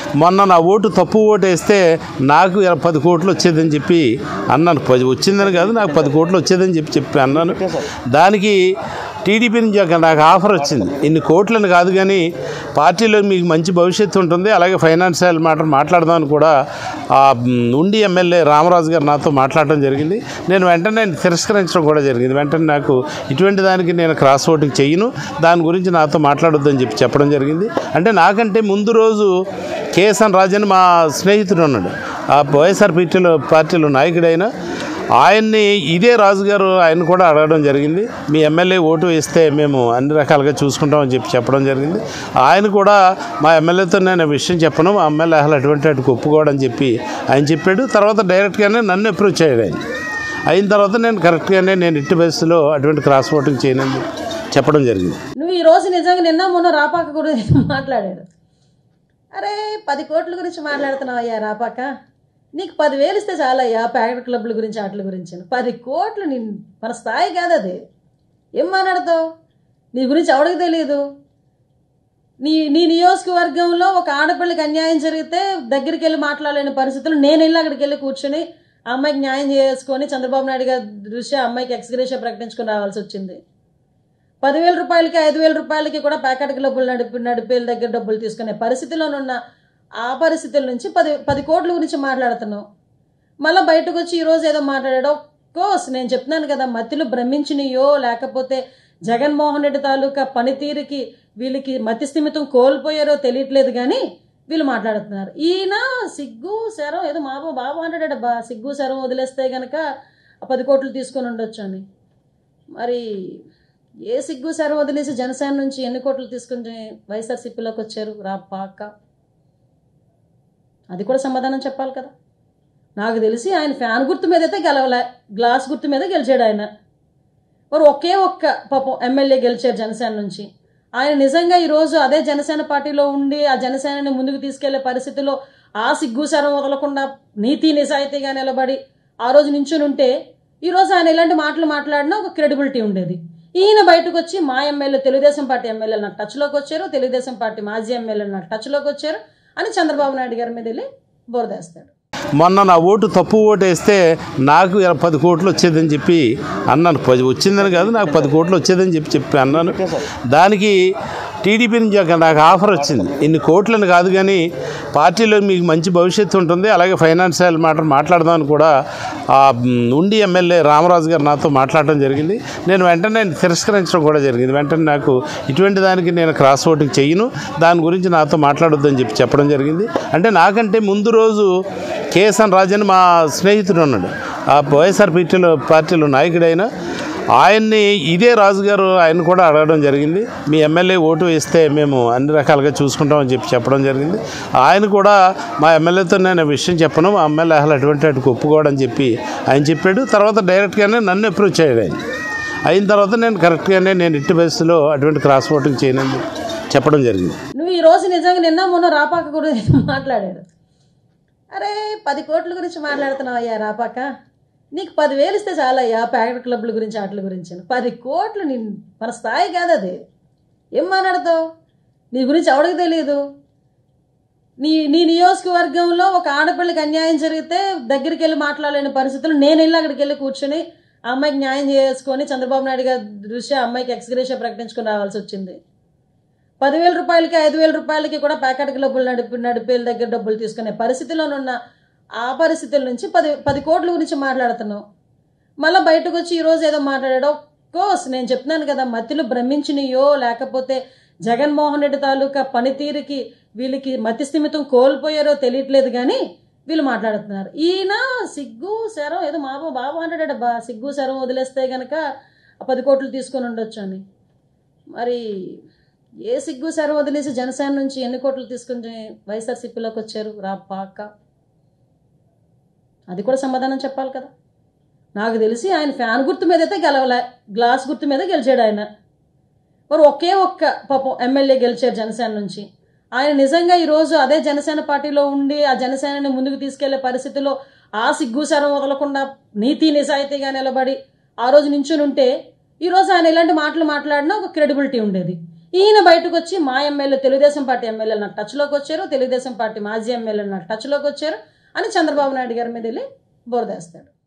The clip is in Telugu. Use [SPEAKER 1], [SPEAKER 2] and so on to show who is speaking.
[SPEAKER 1] మొన్న నా ఓటు తప్పు ఓటు వేస్తే నాకు ఇలా పది కోట్లు వచ్చేదని చెప్పి అన్నాను పది వచ్చిందని కాదు నాకు పది కోట్లు వచ్చేదని చెప్పి చెప్పి అన్నాను దానికి టీడీపీ నుంచి ఒక నాకు ఆఫర్ వచ్చింది ఇన్ని కోట్లని కాదు కానీ పార్టీలో మీకు మంచి భవిష్యత్తు ఉంటుంది అలాగే ఫైనాన్షియల్ మ్యాటర్ మాట్లాడదామని కూడా ఆ మ్, ఉండి ఎమ్మెల్యే రామరాజు గారు నాతో మాట్లాడడం జరిగింది నేను వెంటనే తిరస్కరించడం కూడా జరిగింది వెంటనే నాకు ఇటువంటి దానికి నేను క్రాస్ ఓటింగ్ చెయ్యను దాని గురించి నాతో మాట్లాడొద్దని చెప్పి చెప్పడం జరిగింది అంటే నాకంటే ముందు రోజు కేఎస్ఎన్ రాజన్ మా స్నేహితుడు ఉన్నాడు ఆ వైఎస్ఆర్ పార్టీలో పార్టీలో నాయకుడైన ఆయన్ని ఇదే రాజుగారు ఆయన కూడా అడగడం జరిగింది మీ ఎమ్మెల్యే ఓటు వేస్తే మేము అన్ని రకాలుగా చూసుకుంటామని చెప్పి చెప్పడం జరిగింది ఆయన కూడా మా ఎమ్మెల్యేతో నేను ఈ విషయం చెప్పను మా ఎమ్మెల్యే అసలు అటువంటి వాటికి ఒప్పుకోవడం చెప్పి ఆయన చెప్పాడు తర్వాత డైరెక్ట్గానే నన్ను అప్రోచ్ అయ్యాడు ఆయన అయిన తర్వాత నేను కరెక్ట్గానే నేను ఇట్టి బస్సులో అటువంటి క్రాస్ ఓటింగ్ చేయనని చెప్పి చెప్పడం జరిగింది
[SPEAKER 2] నువ్వు ఈ రోజు నిజంగా నిన్న మొన్న రాపాక గురించి మాట్లాడాడు అరే పది కోట్ల గురించి మాట్లాడుతున్నావు అయ్యా రాపాక నీకు పదివేలు ఇస్తే చాలయ్యా ప్యాకెట్ క్లబ్ల గురించి వాటి గురించి పది కోట్లు నీ మన స్థాయి కాదు అది ఏం మాట్లాడతావు నీ గురించి ఎవడికి తెలియదు నీ నీ నియోజకవర్గంలో ఒక ఆడపిల్లకి అన్యాయం జరిగితే దగ్గరికి వెళ్ళి మాట్లాడలేని పరిస్థితులు నేను వెళ్ళి అక్కడికి వెళ్ళి కూర్చొని ఆ అమ్మాయికి న్యాయం చేసుకొని చంద్రబాబు నాయుడు గారి దృష్ట్యా అమ్మాయికి ఎక్స్గ్రేషియా ప్రకటించుకొని రావాల్సి వచ్చింది పదివేల రూపాయలకి ఐదు వేల రూపాయలకి కూడా ప్యాకెట్ క్లబ్బులు నడిపి నడిపేల దగ్గర డబ్బులు తీసుకునే పరిస్థితిలోనున్న ఆ పరిస్థితుల నుంచి పది పది కోట్ల గురించి మాట్లాడుతున్నావు మళ్ళీ బయటకు వచ్చి ఈరోజు ఏదో మాట్లాడాడో కోర్స్ నేను చెప్తున్నాను కదా మతిలో భ్రమించినయో లేకపోతే జగన్మోహన్ రెడ్డి తాలూకా పనితీరుకి వీళ్ళకి మతి స్థిమితం కోల్పోయారో తెలియట్లేదు కానీ వీళ్ళు మాట్లాడుతున్నారు ఈయన సిగ్గు శరం ఏదో మా బాబు బాబు అంటాడు బా సిగ్గు శరం వదిలేస్తే గనక ఆ పది కోట్లు తీసుకొని ఉండొచ్చు అని మరి ఏ సిగ్గు శరం వదిలేసి జనసేన నుంచి ఎన్ని కోట్లు తీసుకుని వైఎస్ఆర్సీపీలోకి వచ్చారు రాపాక అది కూడా సమాధానం చెప్పాలి కదా నాకు తెలిసి ఆయన ఫ్యాన్ గుర్తు మీద అయితే గెలవలే గ్లాస్ గుర్తు మీద గెలిచాడు ఆయన మరి ఒకే ఒక్క పాపం ఎమ్మెల్యే గెలిచారు జనసేన నుంచి ఆయన నిజంగా ఈరోజు అదే జనసేన పార్టీలో ఉండి ఆ జనసేనని ముందుకు తీసుకెళ్లే పరిస్థితిలో ఆ సిగ్గు శరం వదలకుండా నీతి నిజాయితీగా నిలబడి ఆ రోజు నించుని ఉంటే ఈరోజు ఆయన ఇలాంటి మాటలు మాట్లాడినా ఒక క్రెడిబిలిటీ ఉండేది ఈయన బయటకు వచ్చి మా ఎమ్మెల్యే తెలుగుదేశం పార్టీ ఎమ్మెల్యేలు నాకు టచ్లోకి వచ్చారు తెలుగుదేశం పార్టీ మాజీ ఎమ్మెల్యేలు నాకు టచ్లోకి వచ్చారు అని చంద్రబాబు నాయుడు గారి మీద వెళ్ళి బోరదేస్తాడు
[SPEAKER 1] మొన్న నా ఓటు తప్పు ఓటు వేస్తే నాకు ఇలా పది కోట్లు వచ్చేదని చెప్పి అన్నాను పది వచ్చిందని కాదు నాకు పది కోట్లు వచ్చేదని చెప్పి చెప్పి అన్నాను దానికి టీడీపీ నుంచి ఒక నాకు ఆఫర్ వచ్చింది ఇన్ని కోట్లని కాదు కానీ పార్టీలో మీకు మంచి భవిష్యత్తు ఉంటుంది అలాగే ఫైనాన్షియల్ మ్యాటర్ మాట్లాడదామని కూడా ఆ మ్, ఉండి ఎమ్మెల్యే రామరాజు గారు నాతో మాట్లాడడం జరిగింది నేను వెంటనే తిరస్కరించడం కూడా జరిగింది వెంటనే నాకు ఇటువంటి దానికి నేను క్రాస్ ఓటింగ్ చెయ్యను దాని గురించి నాతో మాట్లాడొద్దని చెప్పి చెప్పడం జరిగింది అంటే నాకంటే ముందు రోజు కేఎస్ఎన్ రాజన్ మా స్నేహితుడు ఉన్నాడు ఆ వైఎస్ఆర్ పార్టీలో పార్టీలో నాయకుడైన ఆయన్ని ఇదే రాజుగారు ఆయన కూడా అడగడం జరిగింది మీ ఎమ్మెల్యే ఓటు వేస్తే మేము అన్ని రకాలుగా చూసుకుంటామని చెప్పి చెప్పడం జరిగింది ఆయన కూడా మా ఎమ్మెల్యేతో నేను ఈ విషయం చెప్పను మా ఎమ్మెల్యే అసలు అటువంటి వాటికి ఒప్పుకోవడం చెప్పి ఆయన చెప్పాడు తర్వాత డైరెక్ట్గానే నన్ను అప్రోచ్ అయ్యాడు ఆయన అయిన తర్వాత నేను కరెక్ట్గానే నేను ఇట్టి బస్సులో అటువంటి క్రాస్ ఓటింగ్ చేయనని చెప్పడం జరిగింది
[SPEAKER 2] నువ్వు ఈ రోజు నిజంగా నిన్న మొన్న రాపాక గురించి మాట్లాడాడు అరే పది కోట్ల గురించి మాట్లాడుతున్నావు అయ్యా రాపాక నీకు పదివేలు ఇస్తే చాలయ్యా ప్యాకెట్ క్లబ్ల గురించి వాటి గురించి పది కోట్లు నీ మన స్థాయి కాదు అది ఏం మాట్లాడతావు నీ గురించి ఎవడికి తెలియదు నీ నీ నియోజకవర్గంలో ఒక ఆడపిల్లకి అన్యాయం జరిగితే దగ్గరికి వెళ్ళి మాట్లాడలేని పరిస్థితులు నేను వెళ్ళి అక్కడికి వెళ్ళి కూర్చొని ఆ అమ్మాయికి న్యాయం చేసుకొని చంద్రబాబు నాయుడు గారి దృష్ట్యా ఆ అమ్మాయికి ఎక్స్గ్రేషియా ప్రకటించుకొని రావాల్సి వచ్చింది పదివేల రూపాయలకి ఐదు వేల రూపాయలకి కూడా ప్యాకెట్ క్లబ్బులు నడిపి నడిపేల దగ్గర డబ్బులు తీసుకునే పరిస్థితిలోనున్న ఆ పరిస్థితుల నుంచి పది పది కోట్ల గురించి మాట్లాడుతున్నావు మళ్ళీ బయటకు వచ్చి ఈరోజు ఏదో మాట్లాడాడో కోర్స్ నేను చెప్తున్నాను కదా మతిలో భ్రమించినయో లేకపోతే జగన్మోహన్ రెడ్డి తాలూకా పనితీరుకి వీళ్ళకి మతి స్థిమితం కోల్పోయారో తెలియట్లేదు కానీ వీళ్ళు మాట్లాడుతున్నారు ఈయన సిగ్గు శరం ఏదో మా బాబు బాబు అంటాడు బా సిగ్గు శరం వదిలేస్తే గనక ఆ పది కోట్లు తీసుకొని ఉండొచ్చు అని మరి ఏ సిగ్గు శరం వదిలేసి జనసేన నుంచి ఎన్ని కోట్లు తీసుకుని వైఎస్ఆర్సీపీలోకి వచ్చారు రాపాక అది కూడా సమాధానం చెప్పాలి కదా నాకు తెలిసి ఆయన ఫ్యాన్ గుర్తు మీద అయితే గెలవలే గ్లాస్ గుర్తు మీద గెలిచాడు ఆయన మరి ఒకే ఒక్క పాపం ఎమ్మెల్యే గెలిచారు జనసేన నుంచి ఆయన నిజంగా ఈరోజు అదే జనసేన పార్టీలో ఉండి ఆ జనసేనని ముందుకు తీసుకెళ్లే పరిస్థితిలో ఆ సిగ్గు శరం వదలకుండా నీతి నిజాయితీగా నిలబడి ఆ రోజు నించుని ఉంటే ఈరోజు ఆయన ఇలాంటి మాటలు మాట్లాడినా ఒక క్రెడిబిలిటీ ఉండేది ఈయన బయటకు వచ్చి మా ఎమ్మెల్యే తెలుగుదేశం పార్టీ ఎమ్మెల్యేలు నాకు టచ్లోకి వచ్చారు తెలుగుదేశం పార్టీ మాజీ ఎమ్మెల్యేలు నాకు టచ్లోకి వచ్చారు అని చంద్రబాబు నాయుడు గారి మీద వెళ్ళి బోరదేస్తాడు